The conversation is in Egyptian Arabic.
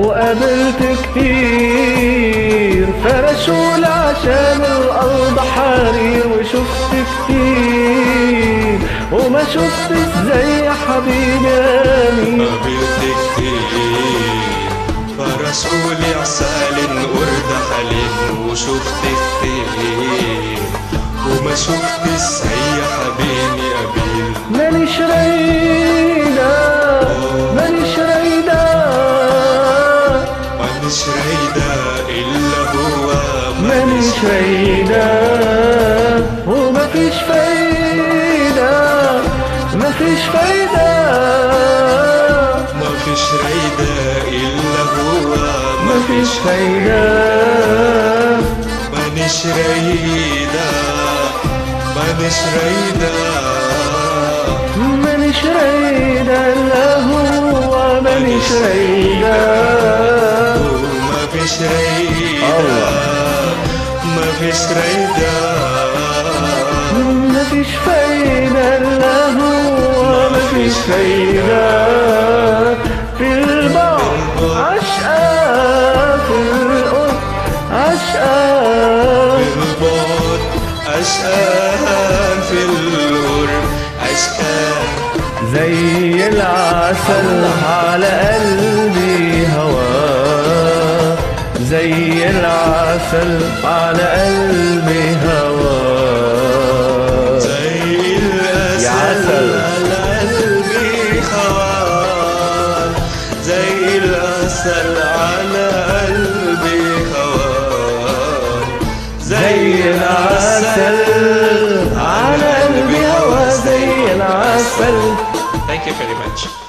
وقابلت كتير فرشول عشان الأرض حرير وشفت كتير وما شفتش زي حبيبي أمين قابلت كتير فرسوا لي عسال ورد حليب وشفت كتير وما شفت زي حبيبي أبيل مانيش رايدة مانيش رايدة مانيش رايدة إلا هو مانيش رايدة ومفيش فايدة مفيش فايدة مفيش رايدة إلا هو مفيش فايدة مانيش رايدة مانيش رايدة مانيش رايدة لا هو مانيش رايدة مفيش رايدة مفيش رايدة مفيش فايدة لا هو مفيش فايدة في البعد عشقة في القرب عشقة بالبعد أشقان في الغرب أشقان زي العسل على قلبي هوا زي العسل على قلبي هوا زي يا عسل. الأسل على قلبي خوان زي الأسل على قلبي خوان زي العسل على قلبي هوا زي العسل Thank you very much.